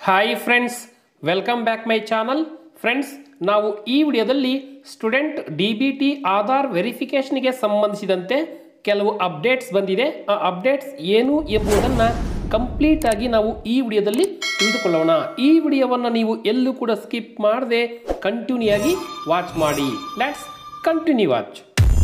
hi friends welcome back my channel friends ನಾವು ಈ ವಿಡಿಯೋದಲ್ಲಿ student D B T Aadhaar ವೆರಿಫಿಕೇಷನ್ಗೆ ಸಂಬಂಧಿಸಿದಂತೆ ಕೆಲವು ಅಪ್ಡೇಟ್ಸ್ ಬಂದಿದೆ ಆ ಅಪ್ಡೇಟ್ಸ್ ಏನು ಎಂಬುದನ್ನು ಕಂಪ್ಲೀಟ್ ಆಗಿ ನಾವು ಈ ವಿಡಿಯೋದಲ್ಲಿ ತಿಳಿದುಕೊಳ್ಳೋಣ ಈ ವಿಡಿಯೋವನ್ನು ನೀವು ಎಲ್ಲೂ ಕೂಡ ಸ್ಕಿಪ್ ಮಾಡದೆ ಕಂಟಿನ್ಯೂ ಆಗಿ ವಾಚ್ ಮಾಡಿ ಲೆಟ್ಸ್ ಕಂಟಿನ್ಯೂ ವಾಚ್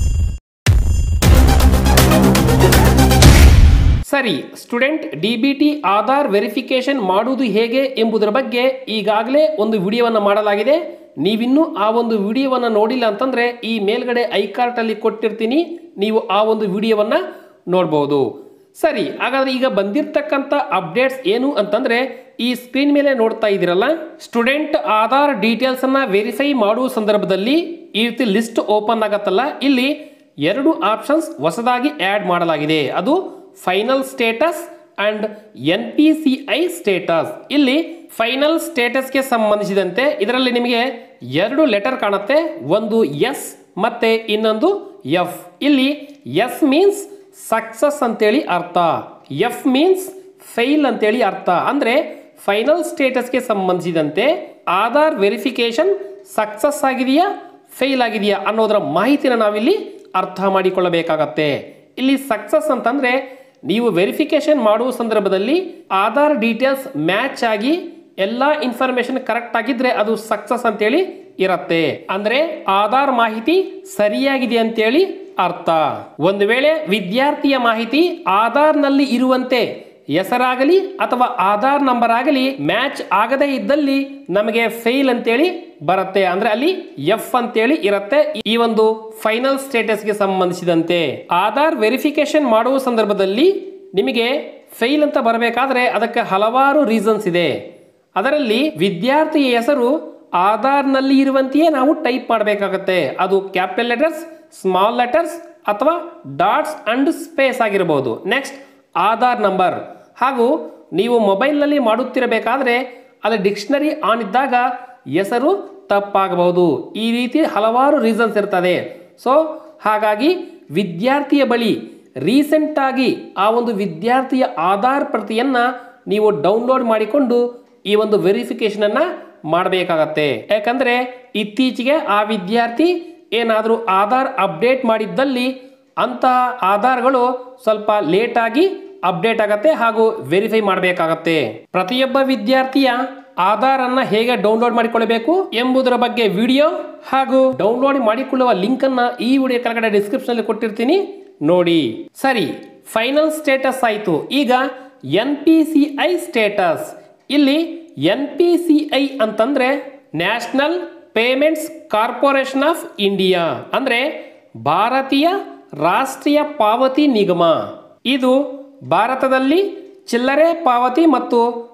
ಸರಿ student D B T Aadhaar verification ಮಾಡುವುದು ಹೇಗೆ ಎಂಬುದರ ಬಗ್ಗೆ ಈಗಾಗಲೇ ಒಂದು ವಿಡಿಯೋವನ್ನು ಮಾಡಲಾಗಿದೆ ನೀವಿನ್ನೂ ಆ ಒಂದು ವಿಡಿಯೋವನ್ನು ನೋಡಿಲ್ಲ ಅಂತಂದರೆ ಈ ಮೇಲ್ಗಡೆ ಐಕಾರ್ಟಲ್ಲಿ ಕೊಟ್ಟಿರ್ತೀನಿ ನೀವು ಆ ಒಂದು ವಿಡಿಯೋವನ್ನು ನೋಡ್ಬೋದು ಸರಿ ಹಾಗಾದ್ರೆ ಈಗ ಬಂದಿರತಕ್ಕಂಥ ಅಪ್ಡೇಟ್ಸ್ ಏನು ಅಂತಂದ್ರೆ ಈ ಸ್ಕ್ರೀನ್ ಮೇಲೆ ನೋಡ್ತಾ ಇದ್ದೀರಲ್ಲ ಸ್ಟೂಡೆಂಟ್ ಆಧಾರ್ ಡೀಟೇಲ್ಸ್ ಅನ್ನ ವೆರಿಫೈ ಮಾಡುವ ಸಂದರ್ಭದಲ್ಲಿ ಈ ರೀತಿ ಲಿಸ್ಟ್ ಓಪನ್ ಆಗತ್ತಲ್ಲ ಇಲ್ಲಿ ಎರಡು ಆಪ್ಷನ್ಸ್ ಹೊಸದಾಗಿ ಆ್ಯಡ್ ಮಾಡಲಾಗಿದೆ ಅದು final status and N P C I status ಇಲ್ಲಿ ಫೈನಲ್ ಸ್ಟೇಟಸ್ಗೆ ಸಂಬಂಧಿಸಿದಂತೆ ಇದರಲ್ಲಿ ನಿಮಗೆ ಎರಡು ಲೆಟರ್ ಕಾಣುತ್ತೆ ಒಂದು ಎಸ್ ಮತ್ತೆ ಇನ್ನೊಂದು ಎಫ್ ಇಲ್ಲಿ ಎಸ್ ಮೀನ್ಸ್ ಸಕ್ಸಸ್ ಅಂತೇಳಿ ಅರ್ಥ ಎಫ್ ಮೀನ್ಸ್ ಫೈಲ್ ಅಂತೇಳಿ ಅರ್ಥ ಅಂದ್ರೆ ಫೈನಲ್ ಸ್ಟೇಟಸ್ಗೆ ಸಂಬಂಧಿಸಿದಂತೆ ಆಧಾರ್ ವೆರಿಫಿಕೇಶನ್ ಸಕ್ಸಸ್ ಆಗಿದೆಯಾ ಫೇಲ್ ಆಗಿದೆಯಾ ಅನ್ನೋದರ ಮಾಹಿತಿನ ನಾವಿಲ್ಲಿ ಅರ್ಥ ಮಾಡಿಕೊಳ್ಳಬೇಕಾಗತ್ತೆ ಇಲ್ಲಿ ಸಕ್ಸಸ್ ಅಂತಂದ್ರೆ ನೀವು ವೆರಿಫಿಕೇಶನ್ ಮಾಡುವ ಸಂದರ್ಭದಲ್ಲಿ ಆಧಾರ್ ಡೀಟೇಲ್ಸ್ ಮ್ಯಾಚ್ ಆಗಿ ಎಲ್ಲ ಇನ್ಫಾರ್ಮೇಶನ್ ಕರೆಕ್ಟ್ ಆಗಿದ್ರೆ ಅದು ಸಕ್ಸಸ್ ಅಂತೇಳಿ ಇರತ್ತೆ ಅಂದ್ರೆ ಆಧಾರ್ ಮಾಹಿತಿ ಸರಿಯಾಗಿದೆ ಅಂತೇಳಿ ಅರ್ಥ ಒಂದು ವೇಳೆ ವಿದ್ಯಾರ್ಥಿಯ ಮಾಹಿತಿ ಆಧಾರ್ನಲ್ಲಿ ಇರುವಂತೆ ಹೆಸರಾಗಲಿ ಅಥವಾ ಆಧಾರ್ ನಂಬರ್ ಆಗಲಿ ಮ್ಯಾಚ್ ಆಗದೇ ಇದ್ದಲ್ಲಿ ನಮಗೆ ಫೇಲ್ ಅಂತೇಳಿ ಬರುತ್ತೆ ಅಂದ್ರೆ ಅಲ್ಲಿ ಎಫ್ ಅಂತೇಳಿ ಇರುತ್ತೆ ಈ ಒಂದು ಫೈನಲ್ ಸ್ಟೇಟಸ್ಗೆ ಸಂಬಂಧಿಸಿದಂತೆ ಆಧಾರ್ ವೆರಿಫಿಕೇಶನ್ ಮಾಡುವ ಸಂದರ್ಭದಲ್ಲಿ ನಿಮಗೆ ಫೇಲ್ ಅಂತ ಬರಬೇಕಾದ್ರೆ ಅದಕ್ಕೆ ಹಲವಾರು ರೀಸನ್ಸ್ ಇದೆ ಅದರಲ್ಲಿ ವಿದ್ಯಾರ್ಥಿಯ ಹೆಸರು ಆಧಾರ್ನಲ್ಲಿ ಇರುವಂತೆಯೇ ನಾವು ಟೈಪ್ ಮಾಡಬೇಕಾಗತ್ತೆ ಅದು ಕ್ಯಾಪಿಟಲ್ ಲೆಟರ್ಸ್ ಸ್ಮಾಲ್ ಲೆಟರ್ಸ್ ಅಥವಾ ಡಾಟ್ಸ್ ಅಂಡ್ ಸ್ಪೇಸ್ ಆಗಿರಬಹುದು ನೆಕ್ಸ್ಟ್ ಆಧಾರ್ ನಂಬರ್ ಹಾಗೂ ನೀವು ಮೊಬೈಲ್ನಲ್ಲಿ ಮಾಡುತ್ತಿರಬೇಕಾದ್ರೆ ಅಲ್ಲಿ ಡಿಕ್ಷನರಿ ಆನ್ ಇದ್ದಾಗ ಹೆಸರು ತಪ್ಪಾಗಬಹುದು ಈ ರೀತಿ ಹಲವಾರು ರೀಸನ್ಸ್ ಇರ್ತದೆ ಸೊ ಹಾಗಾಗಿ ವಿದ್ಯಾರ್ಥಿಯ ಬಳಿ ರೀಸೆಂಟಾಗಿ ಆ ಒಂದು ವಿದ್ಯಾರ್ಥಿಯ ಆಧಾರ್ ಪ್ರತಿಯನ್ನು ನೀವು ಡೌನ್ಲೋಡ್ ಮಾಡಿಕೊಂಡು ಈ ಒಂದು ವೆರಿಫಿಕೇಶನನ್ನು ಮಾಡಬೇಕಾಗತ್ತೆ ಯಾಕಂದರೆ ಇತ್ತೀಚೆಗೆ ಆ ವಿದ್ಯಾರ್ಥಿ ಏನಾದರೂ ಆಧಾರ್ ಅಪ್ಡೇಟ್ ಮಾಡಿದ್ದಲ್ಲಿ ಅಂತಹ ಆಧಾರ್ಗಳು ಸ್ವಲ್ಪ ಲೇಟಾಗಿ ಅಪ್ಡೇಟ್ ಆಗತ್ತೆ ಹಾಗೂ ವೆರಿಫೈ ಮಾಡಬೇಕಾಗತ್ತೆ ಪ್ರತಿಯೊಬ್ಬ ವಿದ್ಯಾರ್ಥಿಯ ಆಧಾರ್ ಅನ್ನ ಹೇಗೆ ಡೌನ್ಲೋಡ್ ಮಾಡಿಕೊಳ್ಳಬೇಕು ಎಂಬುದರ ಬಗ್ಗೆ ವಿಡಿಯೋ ಹಾಗೂ ಡೌನ್ಲೋಡ್ ಮಾಡಿಕೊಳ್ಳುವ ಲಿಂಕ್ ಅನ್ನ ಈ ವಿಡಿಯೋ ಕೆಳಗಡೆ ಡಿಸ್ಕ್ರಿಪ್ಷನ್ ಅಲ್ಲಿ ಕೊಟ್ಟಿರ್ತೀನಿ ನೋಡಿ ಸರಿ ಫೈನಲ್ ಸ್ಟೇಟಸ್ ಆಯಿತು ಈಗ N P C I status ಇಲ್ಲಿ ಎನ್ ಪಿ ಸಿ ಐ ಅಂತಂದ್ರೆ national payments corporation of India ಅಂದ್ರೆ ಭಾರತೀಯ ರಾಷ್ಟ್ರೀಯ ಪಾವತಿ ನಿಗಮ ಇದು ಭಾರತದಲ್ಲಿ ಚಿಲ್ಲರೆ ಪಾವತಿ ಮತ್ತು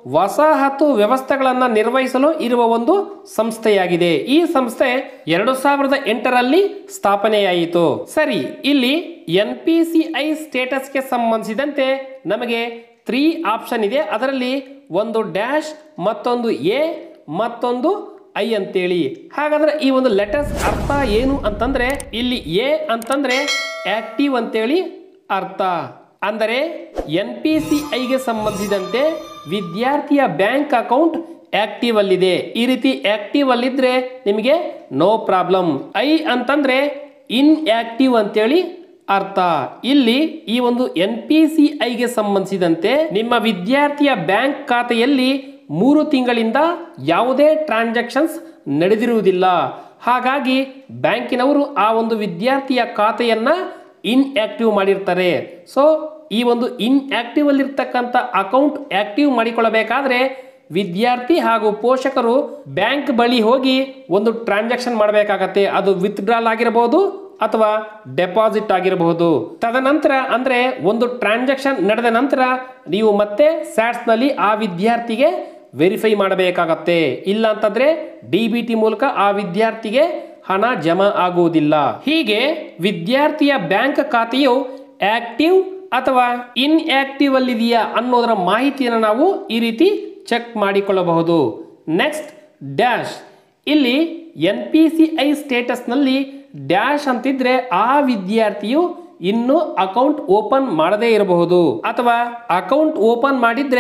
ವಸಾಹತು ವ್ಯವಸ್ಥೆಗಳನ್ನು ನಿರ್ವಹಿಸಲು ಇರುವ ಒಂದು ಸಂಸ್ಥೆಯಾಗಿದೆ ಈ ಸಂಸ್ಥೆ ಎರಡು ಸಾವಿರದ ಎಂಟರಲ್ಲಿ ಸ್ಥಾಪನೆಯಾಯಿತು ಸರಿ ಇಲ್ಲಿ ಎನ್ ಪಿ ಸಿ ಐ ಸ್ಟೇಟಸ್ಗೆ ಸಂಬಂಧಿಸಿದಂತೆ ನಮಗೆ ತ್ರೀ ಆಪ್ಷನ್ ಇದೆ ಅದರಲ್ಲಿ ಒಂದು ಡ್ಯಾಶ್ ಮತ್ತೊಂದು ಎ ಮತ್ತೊಂದು ಐ ಅಂತೇಳಿ ಹಾಗಾದ್ರೆ ಈ ಒಂದು ಲೆಟರ್ಸ್ ಅರ್ಥ ಏನು ಅಂತಂದ್ರೆ ಇಲ್ಲಿ ಎ ಅಂತಂದ್ರೆ ಆಕ್ಟಿವ್ ಅಂತೇಳಿ ಅರ್ಥ ಅಂದರೆ ಎನ್ ಪಿ ಸಿ ಐಗೆ ಸಂಬಂಧಿಸಿದಂತೆ ವಿದ್ಯಾರ್ಥಿಯ ಬ್ಯಾಂಕ್ ಅಕೌಂಟ್ ಆಕ್ಟಿವ್ ಅಲ್ಲಿದೆ ಈ ರೀತಿ ಆಕ್ಟಿವ್ ಅಲ್ಲಿದ್ರೆ ನಿಮಗೆ ನೋ ಪ್ರಾಬ್ಲಮ್ ಐ ಅಂತಂದ್ರೆ ಇನ್ ಆಕ್ಟಿವ್ ಅಂತೇಳಿ ಅರ್ಥ ಇಲ್ಲಿ ಈ ಒಂದು ಎನ್ ಪಿ ಸಿ ಐಗೆ ಸಂಬಂಧಿಸಿದಂತೆ ನಿಮ್ಮ ವಿದ್ಯಾರ್ಥಿಯ ಬ್ಯಾಂಕ್ ಖಾತೆಯಲ್ಲಿ ಮೂರು ತಿಂಗಳಿಂದ ಯಾವುದೇ ಟ್ರಾನ್ಸಾಕ್ಷನ್ಸ್ ನಡೆದಿರುವುದಿಲ್ಲ ಹಾಗಾಗಿ ಬ್ಯಾಂಕಿನವರು ಆ ಒಂದು ವಿದ್ಯಾರ್ಥಿಯ ಖಾತೆಯನ್ನ ಇನ್ಆಕ್ಟಿವ್ ಮಾಡಿರ್ತಾರೆ ಸೊ ಈ ಒಂದು ಇನ್ಆಕ್ಟಿವ್ ಅಲ್ಲಿರ್ತಕ್ಕಂಥ ಅಕೌಂಟ್ ಆಕ್ಟಿವ್ ಮಾಡಿಕೊಳ್ಳಬೇಕಾದ್ರೆ ವಿದ್ಯಾರ್ಥಿ ಹಾಗೂ ಪೋಷಕರು ಬ್ಯಾಂಕ್ ಬಳಿ ಹೋಗಿ ಒಂದು ಟ್ರಾನ್ಸಾಕ್ಷನ್ ಮಾಡಬೇಕಾಗತ್ತೆ ಅದು ವಿತ್ಡ್ರಾಲ್ ಆಗಿರಬಹುದು ಅಥವಾ ಡೆಪಾಸಿಟ್ ಆಗಿರಬಹುದು ತದನಂತರ ಅಂದ್ರೆ ಒಂದು ಟ್ರಾನ್ಸಾಕ್ಷನ್ ನಡೆದ ನಂತರ ನೀವು ಮತ್ತೆ ಸ್ಯಾಟ್ಸ್ ನಲ್ಲಿ ಆ ವಿದ್ಯಾರ್ಥಿಗೆ ವೆರಿಫೈ ಮಾಡಬೇಕಾಗತ್ತೆ ಇಲ್ಲ ಅಂತಂದ್ರೆ ಡಿ ಬಿ ಟಿ ಮೂಲಕ ಆ ವಿದ್ಯಾರ್ಥಿಗೆ ಹಣ ಜಮಾ ಆಗುವುದಿಲ್ಲ ಹೀಗೆ ವಿದ್ಯಾರ್ಥಿಯ ಬ್ಯಾಂಕ್ ಖಾತೆಯು ಆಕ್ಟಿವ್ ಅಥವಾ ಇನ್ ಆಕ್ಟಿವ್ ಅಲ್ಲಿದೆಯಾ ಅನ್ನೋದರ ಮಾಹಿತಿಯನ್ನು ನಾವು ಈ ರೀತಿ ಚೆಕ್ ಮಾಡಿಕೊಳ್ಳಬಹುದು ನೆಕ್ಸ್ಟ್ ಡ್ಯಾಶ್ ಇಲ್ಲಿ ಎನ್ ಪಿ ಸಿ ಐ ಸ್ಟೇಟಸ್ನಲ್ಲಿ ಡ್ಯಾಶ್ ಅಂತಿದ್ರೆ ಆ ವಿದ್ಯಾರ್ಥಿಯು ಇನ್ನೂ ಅಕೌಂಟ್ ಓಪನ್ ಮಾಡದೇ ಇರಬಹುದು ಅಥವಾ ಅಕೌಂಟ್ ಓಪನ್ ಮಾಡಿದ್ರೆ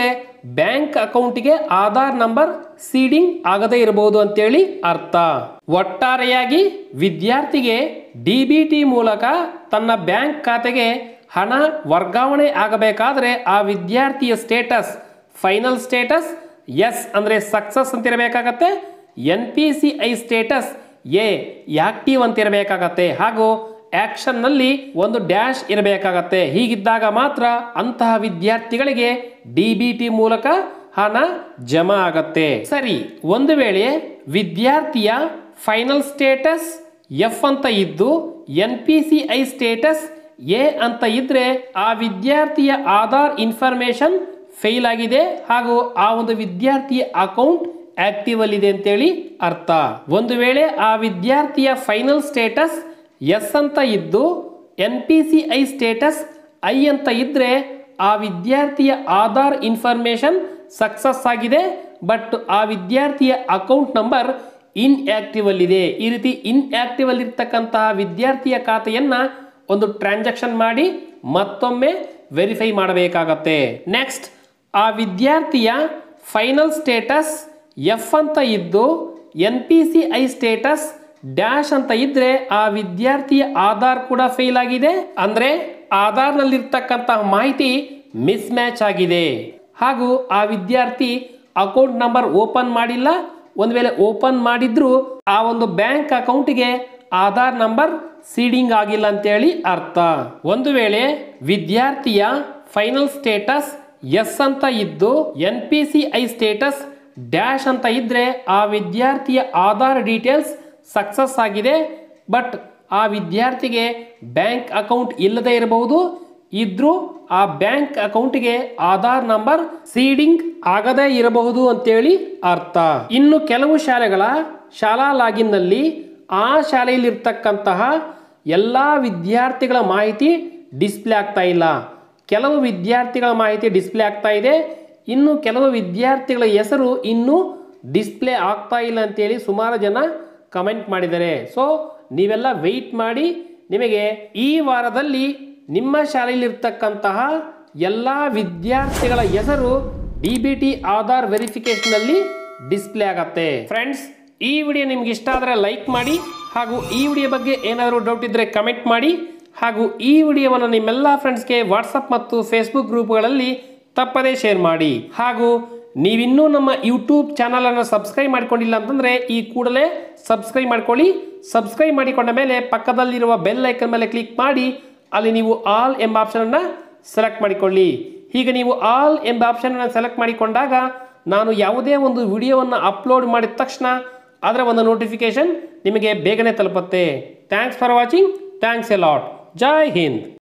ಬ್ಯಾಂಕ್ ಅಕೌಂಟ್ಗೆ ಆಧಾರ್ ನಂಬರ್ ಸೀಡಿಂಗ್ ಆಗದೇ ಇರಬಹುದು ಅಂತೇಳಿ ಅರ್ಥ ಒಟ್ಟಾರೆಯಾಗಿ ವಿದ್ಯಾರ್ಥಿಗೆ ಡಿ ಬಿ ಟಿ ಮೂಲಕ ತನ್ನ ಬ್ಯಾಂಕ್ ಖಾತೆಗೆ ಹಣ ವರ್ಗಾವಣೆ ಆಗಬೇಕಾದ್ರೆ ಆ ವಿದ್ಯಾರ್ಥಿಯ ಸ್ಟೇಟಸ್ ಫೈನಲ್ ಸ್ಟೇಟಸ್ ಎಸ್ ಅಂದರೆ ಸಕ್ಸಸ್ ಅಂತಿರಬೇಕಾಗತ್ತೆ N P C I status A active ಅಂತಿರಬೇಕಾಗತ್ತೆ ಹಾಗೂ ಆಕ್ಷನ್ನಲ್ಲಿ ಒಂದು ಡ್ಯಾಶ್ ಇರಬೇಕಾಗತ್ತೆ ಹೀಗಿದ್ದಾಗ ಮಾತ್ರ ಅಂತಹ ವಿದ್ಯಾರ್ಥಿಗಳಿಗೆ ಡಿ ಬಿ ಟಿ ಮೂಲಕ ಹಣ ಜಮಾ ಆಗತ್ತೆ ಸರಿ ಒಂದು ವೇಳೆ ವಿದ್ಯಾರ್ಥಿಯ ಫೈನಲ್ ಸ್ಟೇಟಸ್ ಎಫ್ ಅಂತ ಇದ್ದು N P C I status A ಅಂತ ಇದ್ರೆ ಆ ವಿದ್ಯಾರ್ಥಿಯ ಆಧಾರ್ ಇನ್ಫಾರ್ಮೇಶನ್ ಫೇಲ್ ಆಗಿದೆ ಹಾಗೂ ಆ ಒಂದು ವಿದ್ಯಾರ್ಥಿಯ ಅಕೌಂಟ್ ಆಕ್ಟಿವ್ ಅಲ್ಲಿದೆ ಅಂತೇಳಿ ಅರ್ಥ ಒಂದು ವೇಳೆ ಆ ವಿದ್ಯಾರ್ಥಿಯ ಫೈನಲ್ ಸ್ಟೇಟಸ್ ಎಸ್ ಅಂತ ಇದ್ದು N P C I status I ಅಂತ ಇದ್ರೆ ಆ ವಿದ್ಯಾರ್ಥಿಯ ಆಧಾರ್ ಇನ್ಫಾರ್ಮೇಶನ್ ಸಕ್ಸಸ್ ಆಗಿದೆ ಬಟ್ ಆ ವಿದ್ಯಾರ್ಥಿಯ ಅಕೌಂಟ್ ನಂಬರ್ ಇನ್ ಆಕ್ಟಿವ್ ಅಲ್ಲಿದೆ ಈ ರೀತಿ ಇನ್ ಆಕ್ಟಿವ್ ಅಲ್ಲಿರ್ತಕ್ಕಂತಹ ವಿದ್ಯಾರ್ಥಿಯ ಖಾತೆಯನ್ನ ಒಂದು ಟ್ರಾನ್ಸಾಕ್ಷನ್ ಮಾಡಿ ಮತ್ತೊಮ್ಮೆ ವೆರಿಫೈ ಮಾಡಬೇಕಾಗತ್ತೆ ನೆಕ್ಸ್ಟ್ ಆ ವಿದ್ಯಾರ್ಥಿಯ ಫೈನಲ್ ಸ್ಟೇಟಸ್ ಎಫ್ ಅಂತ ಇದ್ದು N P C I status dash ಅಂತ ಇದ್ರೆ ಆ ವಿದ್ಯಾರ್ಥಿಯ ಆಧಾರ್ ಕೂಡ ಫೇಲ್ ಆಗಿದೆ ಅಂದ್ರೆ ಆಧಾರ್ನಲ್ಲಿರ್ತಕ್ಕಂತಹ ಮಾಹಿತಿ ಮಿಸ್ ಮ್ಯಾಚ್ ಆಗಿದೆ ಹಾಗೂ ಆ ವಿದ್ಯಾರ್ಥಿ ಅಕೌಂಟ್ ನಂಬರ್ ಓಪನ್ ಮಾಡಿಲ್ಲ ಒಂದು ವೇಳೆ ಓಪನ್ ಮಾಡಿದ್ರು ಆ ಒಂದು ಬ್ಯಾಂಕ್ ಅಕೌಂಟ್ಗೆ ಆಧಾರ್ ನಂಬರ್ ಸೀಡಿಂಗ್ ಆಗಿಲ್ಲ ಅಂತೇಳಿ ಅರ್ಥ ಒಂದು ವೇಳೆ ವಿದ್ಯಾರ್ಥಿಯ ಫೈನಲ್ ಸ್ಟೇಟಸ್ ಎಸ್ ಅಂತ ಇದ್ದು N P C I status dash ಅಂತ ಇದ್ರೆ ಆ ವಿದ್ಯಾರ್ಥಿಯ ಆಧಾರ್ ಡೀಟೇಲ್ಸ್ ಸಕ್ಸಸ್ ಆಗಿದೆ ಬಟ್ ಆ ವಿದ್ಯಾರ್ಥಿಗೆ ಬ್ಯಾಂಕ್ ಅಕೌಂಟ್ ಇಲ್ಲದೆ ಇರಬಹುದು ಇದ್ರೂ ಆ ಬ್ಯಾಂಕ್ ಅಕೌಂಟ್ಗೆ ಆಧಾರ್ ನಂಬರ್ ಸೀಡಿಂಗ್ ಆಗದೇ ಇರಬಹುದು ಅಂತೇಳಿ ಅರ್ಥ ಇನ್ನು ಕೆಲವು ಶಾಲೆಗಳ ಶಾಲಾ ಲಾಗಿನ್ನಲ್ಲಿ ಆ ಶಾಲೆಯಲ್ಲಿರ್ತಕ್ಕಂತಹ ಎಲ್ಲ ವಿದ್ಯಾರ್ಥಿಗಳ ಮಾಹಿತಿ ಡಿಸ್ಪ್ಲೇ ಆಗ್ತಾ ಇಲ್ಲ ಕೆಲವು ವಿದ್ಯಾರ್ಥಿಗಳ ಮಾಹಿತಿ ಡಿಸ್ಪ್ಲೇ ಆಗ್ತಾ ಇದೆ ಇನ್ನು ಕೆಲವು ವಿದ್ಯಾರ್ಥಿಗಳ ಹೆಸರು ಇನ್ನೂ ಡಿಸ್ಪ್ಲೇ ಆಗ್ತಾ ಇಲ್ಲ ಅಂತೇಳಿ ಸುಮಾರು ಜನ ಕಮೆಂಟ್ ಮಾಡಿದ್ದಾರೆ ಸೊ ನೀವೆಲ್ಲ ವೆಯ್ಟ್ ಮಾಡಿ ನಿಮಗೆ ಈ ವಾರದಲ್ಲಿ ನಿಮ್ಮ ಶಾಲೆಯಲ್ಲಿರ್ತಕ್ಕಂತಹ ಎಲ್ಲ ವಿದ್ಯಾರ್ಥಿಗಳ ಹೆಸರು ಡಿ ಬಿ ಟಿ ಆಧಾರ್ ವೆರಿಫಿಕೇಷನಲ್ಲಿ ಡಿಸ್ಪ್ಲೇ ಆಗತ್ತೆ ಫ್ರೆಂಡ್ಸ್ ಈ ವಿಡಿಯೋ ನಿಮ್ಗೆ ಇಷ್ಟ ಆದರೆ ಲೈಕ್ ಮಾಡಿ ಹಾಗೂ ಈ ವಿಡಿಯೋ ಬಗ್ಗೆ ಏನಾದರೂ ಡೌಟ್ ಇದ್ದರೆ ಕಮೆಂಟ್ ಮಾಡಿ ಹಾಗೂ ಈ ವಿಡಿಯೋವನ್ನು ನಿಮ್ಮೆಲ್ಲ ಫ್ರೆಂಡ್ಸ್ಗೆ ವಾಟ್ಸಪ್ ಮತ್ತು ಫೇಸ್ಬುಕ್ ಗ್ರೂಪ್ಗಳಲ್ಲಿ ತಪ್ಪದೇ ಶೇರ್ ಮಾಡಿ ಹಾಗೂ ನೀವಿನ್ನೂ ನಮ್ಮ ಯೂಟ್ಯೂಬ್ ಚಾನಲನ್ನು ಸಬ್ಸ್ಕ್ರೈಬ್ ಮಾಡಿಕೊಂಡಿಲ್ಲ ಅಂತಂದರೆ ಈ ಕೂಡಲೇ ಸಬ್ಸ್ಕ್ರೈಬ್ ಮಾಡ್ಕೊಳ್ಳಿ ಸಬ್ಸ್ಕ್ರೈಬ್ ಮಾಡಿಕೊಂಡ ಮೇಲೆ ಪಕ್ಕದಲ್ಲಿರುವ ಬೆಲ್ ಐಕನ್ ಮೇಲೆ ಕ್ಲಿಕ್ ಮಾಡಿ ಅಲ್ಲಿ ನೀವು ಆಲ್ ಎಂಬ ಆಪ್ಷನನ್ನು ಸೆಲೆಕ್ಟ್ ಮಾಡಿಕೊಳ್ಳಿ ಹೀಗೆ ನೀವು ಆಲ್ ಎಂಬ ಆಪ್ಷನನ್ನು ಸೆಲೆಕ್ಟ್ ಮಾಡಿಕೊಂಡಾಗ ನಾನು ಯಾವುದೇ ಒಂದು ವಿಡಿಯೋವನ್ನು ಅಪ್ಲೋಡ್ ಮಾಡಿದ ತಕ್ಷಣ ಅದರ ಒಂದು ನೋಟಿಫಿಕೇಶನ್ ನಿಮಗೆ ಬೇಗನೆ ತಲುಪುತ್ತೆ thanks for watching thanks a lot Jai Hind